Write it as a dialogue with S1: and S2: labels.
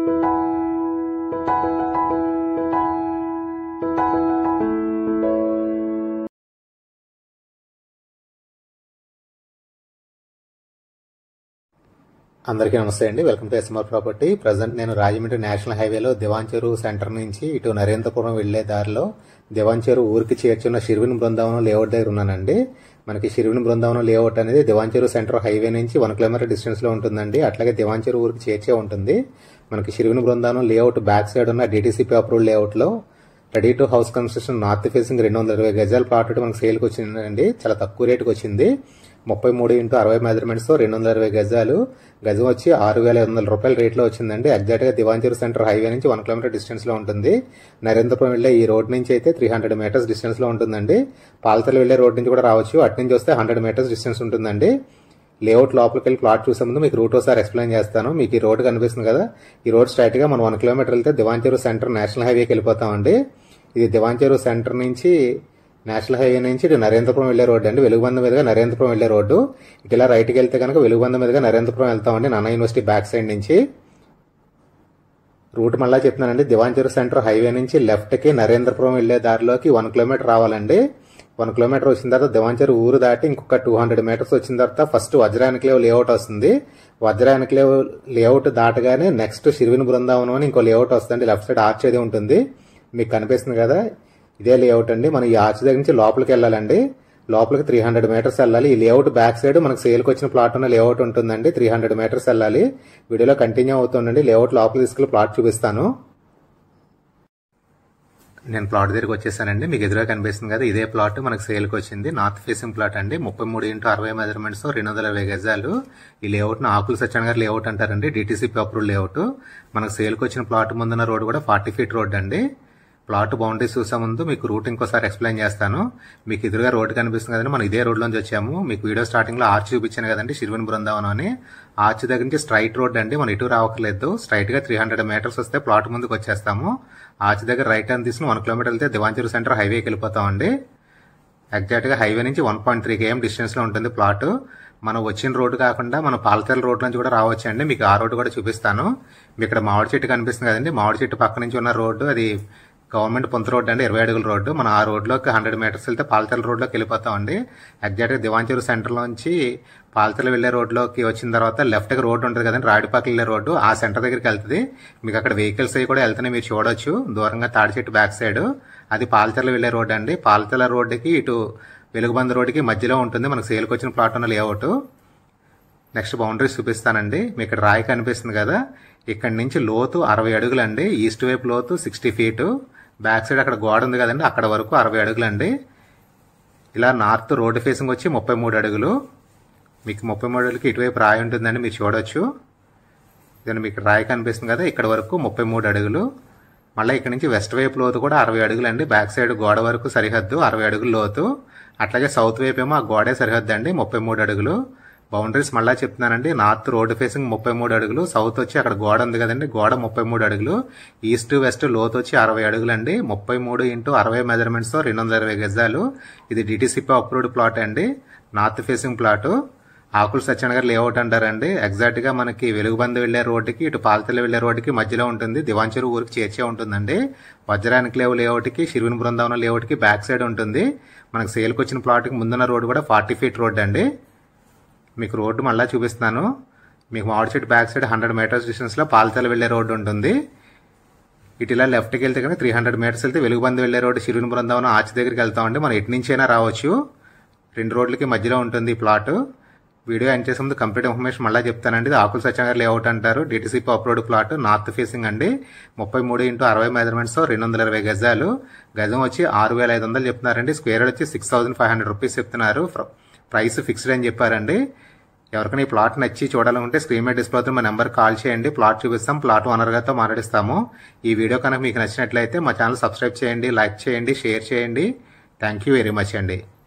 S1: అందరికీ నమస్తే అండి welcome to SMR property present నేను రాజమండ్రి నేషనల్ హైవేలో దివాంచెరు సెంటర్ నుంచి ఇటు నరేంద్రపురం వెళ్లే దారిలో దివాంచెరు ఊరికి చేర్చున్న షిర్విన్ బృందావనం లేఅవుట్ దగ్గర ఉన్నానండి మనకి షిర్విన్ బృందావనం లేఅవుట్ అనేది దివాంచెరు సెంటర్ హైవే నుంచి వన్ కిలోమీటర్ డిస్టెన్స్ లో ఉంటుందండి అట్లాగే దివాంచెరు ఊరికి చేర్చే ఉంటుంది మనకి Shirvin Brindavanam layout back side ఉన్న డిటిసిపి అప్రూవ్డ్ లేఅవుట్ లో ready to house construction north facing రెండు వందల ఇరవై గజాల ప్లాట్ మనకి సేల్కి వచ్చిందండి చాలా తక్కువ రేటుకి వచ్చింది ముప్పై మూడు ఇంటూ అరవై మెజర్మెంట్స్ తో రెండు వందల ఇరవై గజాలు గజం వచ్చి ఆరు వేల ఐదు వందల రూపాయల రేట్లో వచ్చిందండి ఎగ్జాక్ట్ గా దివాంచూరు సెంటర్ హైవే నుంచి వన్ కిలోమీటర్ డిస్టెన్స్ లో ఉంటుంది నరేంద్రపురం వెళ్లే ఈ రోడ్ నుంచి అయితే త్రీ హండ్రెడ్ మీటర్స్ డిస్టెన్స్ లో ఉంటుందండి పాలతలు వెళ్లే రోడ్ నుంచి కూడా రావచ్చు అటు నుంచి వస్తే హండ్రెడ్ మీటర్స్ డిస్టెన్స్ ఉంటుందండి లేఅవుట్ లోపలికి వెళ్ళి ప్లాట్ చూసే ముందు మీకు రూట్ ఒకసారి ఎక్స్ప్లెయిన్ చేస్తాను మీకు ఈ రోడ్ కనిపిస్తుంది కదా ఈ రోడ్ స్ట్రైట్ గా మనం వన్ కిలోమీటర్ వెళ్తే దివాంచెరు సెంటర్ నేషనల్ హైవేకి వెళ్ళిపోతామండి ఇది దివాంచెరు సెంటర్ నుంచి నేషనల్ హైవే నుంచి ఇటు నరేంద్రపురం వెళ్లే రోడ్డు అండి వెలుగుబంద మీదుగా నరేంద్రపురం వెళ్లే రోడ్డు ఇటు ఇలా రైట్కి వెళ్తే కనుక వెలుగుబంద మీదుగా నరేంద్రపురం వెళ్తామండి నానా యూనివర్సిటీ బ్యాక్ సైడ్ నుంచి రూట్ మళ్ళా చెప్తున్నానండి దివాంచెరు సెంటర్ హైవే నుంచి లెఫ్ట్ కి నరేంద్రపురం వెళ్లే దారిలోకి వన్ కిలోమీటర్ రావాలండి వన్ కిలోమీటర్ వచ్చిన తర్వాత దివాంచెరు ఊరు దాటి ఇంకొక టూ హండ్రెడ్ మీటర్స్ వచ్చిన తర్వాత ఫస్ట్ వజ్రానికిలేవ్ లేఅవుట్ వస్తుంది వజ్రానికిలేవ్ లేఅవుట్ దాటగానే నెక్స్ట్ షిర్విన్ బృందావనం అని ఇంకో లేఅవుట్ వస్తుంది లెఫ్ట్ సైడ్ ఆర్చ్ అది ఉంటుంది మీకు కనిపిస్తుంది కదా ఇదే లేఅవుట్ అండి మనం ఈ ఆర్చ్ దగ్గర నుంచి లోపలికి వెళ్ళాలండి లోపలికి త్రీ హండ్రెడ్ మీటర్స్ వెళ్ళాలి ఈ లేఅవుట్ బ్యాక్ సైడ్ మనకు సేల్కి వచ్చిన ప్లాట్ ఉన్న లేఅవుట్ ఉంటుందండి త్రీ హండ్రెడ్ మీటర్స్ వెళ్ళాలి వీడియోలో కంటిన్యూ అవుతుండండి లేఅవుట్ లోపలికి తీసుకెళ్లి ప్లాట్ చూపిస్తాను నేను ప్లాట్ దగ్గరికి వచ్చేసానండి మీకు ఎదురుగా కనిపిస్తుంది కదా ఇదే ప్లాట్ మనకు సేల్కి వచ్చింది నార్త్ ఫేసింగ్ ప్లాట్ అండి ముప్పై మూడు ఇంటూ అరవై మెజర్మెంట్స్ రెండు వందల ఇరవై గజాలు ఈ లేఅవుట్ ఆకులు సత్యనారాయణ గారి లేఅవుట్ అంటారండి డిటీసీపీ అప్రూవ్ లేఅవుట్ మనకు సేల్కి వచ్చిన ప్లాట్ ముందున్న రోడ్ కూడా ఫార్టీ ఫీట్ రోడ్ అండి ప్లాట్ బౌండరీస్ చూసే ముందు మీకు రూట్ ఇంకోసారి ఎక్స్ప్లెయిన్ చేస్తాను మీకు ఎదురుగా రోడ్ కనిపిస్తుంది కదండి మనం ఇదే రోడ్ నుంచి వచ్చాము మీకు వీడియో స్టార్టింగ్ లో ఆర్చ్ చూపించాను కదండి శిర్వన్ బృందావనం అని ఆర్చ్ దగ్గర నుంచి స్ట్రైట్ రోడ్ అండి మనం ఇటు రావట్లేదు స్ట్రైట్ గా త్రీ హండ్రెడ్ మీటర్స్ వస్తే ప్లాట్ ముందుకు వచ్చేస్తాము ఆర్చ్ దగ్గర రైట్ టర్న్ తీసుకుని వన్ కిలోమీటర్ వెళ్తే దివాంచూరు సెంటర్ హైవేకి వెళ్ళిపోతామండి ఎగ్జాక్ట్ గా హైవే నుంచి one point three KM distance లో ఉంటుంది ప్లాట్ మనం వచ్చిన రోడ్డు కాకుండా మన పాలతెల రోడ్ నుంచి కూడా రావచ్చు అండి మీకు ఆ రోడ్డు కూడా చూపిస్తాను మీకు ఇక్కడ మామిడి చెట్టు కనిపిస్తుంది కదండి మామిడి చెట్టు పక్క నుంచి ఉన్న రోడ్డు అది గవర్నమెంట్ పొంత రోడ్డు అండి ఇరవై అడుగుల రోడ్డు మనం ఆ రోడ్లోకి హండ్రెడ్ మీటర్స్ వెళ్తే పాలతెల రోడ్లోకి వెళ్ళిపోతామండి ఎగ్జాక్ట్గా దివాంచూరు సెంటర్లోంచి పాలతెల వెళ్లే రోడ్లోకి వచ్చిన తర్వాత లెఫ్ట్కి రోడ్డు ఉంటుంది కదండి రాడిపాకి వెళ్లే రోడ్డు ఆ సెంటర్ దగ్గరికి వెళ్తుంది మీకు అక్కడ వెహికల్స్ అవి కూడా వెళ్తున్నాయి మీరు చూడొచ్చు దూరంగా తాడి చెట్టు బ్యాక్ సైడ్ అది పాలతెల వెళ్లే రోడ్డు అండి పాలతెల రోడ్డుకి ఇటు వెలుగుబంద రోడ్డుకి మధ్యలో ఉంటుంది మనకు సేల్కి వచ్చిన ప్లాట్ ఉన్న లేఅవుట్ నెక్స్ట్ బౌండరీస్ చూపిస్తానండి మీకు ఇక్కడ రాయి కనిపిస్తుంది కదా ఇక్కడ నుంచి లోతు అరవై అడుగులండి ఈస్ట్ వైపు లోతు సిక్స్టీ ఫీటు బ్యాక్ సైడ్ అక్కడ గోడ ఉంది కదండి అక్కడ వరకు అరవై అడుగులండి ఇలా నార్త్ రోడ్డు ఫేసింగ్ వచ్చి ముప్పై మూడు అడుగులు మీకు ముప్పై మూడు అడుగులకి ఇటువైపు రాయి ఉంటుందండి మీరు చూడొచ్చు ఇదని మీకు రాయి కనిపిస్తుంది కదా ఇక్కడ వరకు ముప్పై మూడు అడుగులు మళ్ళీ ఇక్కడ నుంచి వెస్ట్ వైపు లోతు కూడా అరవై అడుగులు అండి బ్యాక్ సైడ్ గోడ వరకు సరిహద్దు అరవై అడుగులు లోతు అట్లాగే సౌత్ వైపు ఏమో ఆ గోడే సరిహద్దు అండి ముప్పై మూడు అడుగులు బౌండరీస్ మళ్ళా చెప్తున్నానండి నార్త్ రోడ్ ఫేసింగ్ ముప్పై మూడు అడుగులు సౌత్ వచ్చి అక్కడ గోడ ఉంది కదండి గోడ ముప్పై మూడు అడుగులు ఈస్ట్ వెస్ట్ లోత్ వచ్చి అరవై అడుగులు అండి ముప్పై మూడు ఇంటూ అరవై మెజర్మెంట్స్ తో రెండు వందల ఇరవై గజాలు ఇది డిటిసిపి అప్రూవ్డ్ ప్లాట్ అండి north facing plot Akula Satyanagar layout అంటారండి ఎగ్జాక్ట్ గా మనకి వెలుగుబంద వెళ్లే రోడ్డుకి ఇటు పాలతెల వెళ్లే రోడ్డుకి మధ్యలో ఉంటుంది దివాంచెరు ఊరికి చేర్చే ఉంటుందండి వజ్రానికి లేవు లేఅవుట్కి షిరువిన్ బృందావనం లేఅవుట్కి బ్యాక్ సైడ్ ఉంటుంది మనకి సేల్కి వచ్చిన ప్లాట్కి ముందున్న రోడ్డు కూడా ఫార్టీ ఫీట్ రోడ్ అండి మీకు రోడ్డు మళ్ళీ చూపిస్తున్నాను మీకు మామిడి చెట్టు బ్యాక్ సైడ్ హండ్రెడ్ మీటర్స్ డిస్టెన్స్లో పాలతల వెళ్లే రోడ్డు ఉంటుంది ఇటు ఇలా లెఫ్ట్కి వెళ్తే కనుక త్రీ హండ్రెడ్ మీటర్స్ వెళ్తే వెలుగుబంది వెళ్లే రోడ్డు శిరుని బృందావనం ఆచి దగ్గరికి వెళ్తామండి మనం ఎటు నుంచైనా రావచ్చు రెండు రోడ్లకి మధ్యలో ఉంటుంది ఈ ప్లాట్ వీడియో ఎండ్ చేసే ముందు కంప్లీట్ ఇన్ఫర్మేషన్ మళ్ళీ చెప్తానండి ఇది ఆకుల సత్యంగా లేఅవుట్ అంటారు DTCP approved plot north facing అండి ముప్పై మూడు ఇంటూ అరవై మెజర్మెంట్స్ రెండు వందల ఇరవై గజాలు గజం వచ్చి ఆరు వేల ఐదు వందలు చెప్తున్నారండి స్క్వేర్ వచ్చి six thousand five hundred rupees చెప్తున్నారు ప్రైస్ ఫిక్స్డ్ అని చెప్పారండి ఎవరికైనా ఈ ప్లాట్ నచ్చి చూడాలనుకుంటే స్క్రీన్ మీద డిస్ప్లే అవుతుంది మా నెంబర్ కాల్ చేయండి ప్లాట్ చూపిస్తాం ప్లాట్ ఓనర్ గారితో మాట్లాడిస్తాము ఈ వీడియో కనుక మీకు నచ్చినట్లయితే మా ఛానల్ సబ్స్క్రైబ్ చేయండి లైక్ చేయండి షేర్ చేయండి థ్యాంక్ యూ వెరీ మచ్ అండి